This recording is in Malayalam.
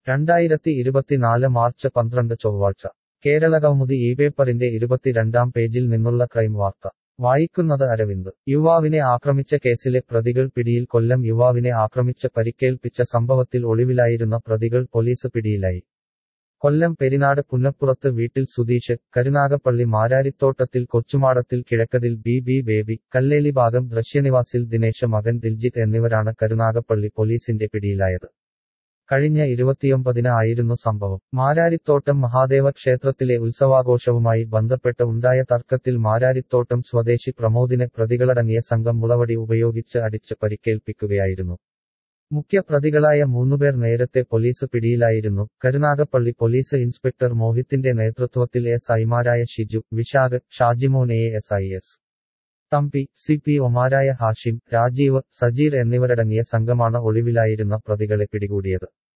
രണ്ടായിരത്തി ഇരുപത്തിനാല് മാർച്ച് പന്ത്രണ്ട് ചൊവ്വാഴ്ച കേരളകൗമുദി ഈ പേപ്പറിന്റെ ഇരുപത്തിരണ്ടാം പേജിൽ നിന്നുള്ള ക്രൈം വാർത്ത വായിക്കുന്നത് അരവിന്ദ് യുവാവിനെ ആക്രമിച്ച കേസിലെ പ്രതികൾ പിടിയിൽ കൊല്ലം യുവാവിനെ ആക്രമിച്ച് പരിക്കേൽപ്പിച്ച സംഭവത്തിൽ ഒളിവിലായിരുന്ന പ്രതികൾ പോലീസ് പിടിയിലായി കൊല്ലം പെരിനാട് പുന്നപ്പുറത്ത് വീട്ടിൽ സുധീഷ് കരുനാഗപ്പള്ളി മാരാരിത്തോട്ടത്തിൽ കൊച്ചുമാടത്തിൽ കിഴക്കതിൽ ബി ബി ബേബി കല്ലേലി ഭാഗം ദൃശ്യനിവാസിൽ ദിനേശ് മകൻ ദിൽജിത്ത് എന്നിവരാണ് കരുനാഗപ്പള്ളി പോലീസിന്റെ പിടിയിലായത് കഴിഞ്ഞ ഇരുപത്തിയൊമ്പതിന് ആയിരുന്നു സംഭവം മാരാരിത്തോട്ടം മഹാദേവ ക്ഷേത്രത്തിലെ ഉത്സവാഘോഷവുമായി ബന്ധപ്പെട്ട് ഉണ്ടായ തർക്കത്തിൽ മാരാരിത്തോട്ടം സ്വദേശി പ്രമോദിനെ പ്രതികളടങ്ങിയ സംഘം മുളവടി ഉപയോഗിച്ച് അടിച്ച് പരിക്കേൽപ്പിക്കുകയായിരുന്നു മുഖ്യ പ്രതികളായ മൂന്നുപേർ നേരത്തെ പോലീസ് പിടിയിലായിരുന്നു കരുനാഗപ്പള്ളി പോലീസ് ഇൻസ്പെക്ടർ മോഹിത്തിന്റെ നേതൃത്വത്തിൽ എസ് ഐമാരായ Shiju Vishakh Shajimon A S I S Thampi C P ഒമാരായ ഹാഷിം രാജീവ് സജീർ എന്നിവരടങ്ങിയ സംഘമാണ് ഒളിവിലായിരുന്ന പ്രതികളെ പിടികൂടിയത്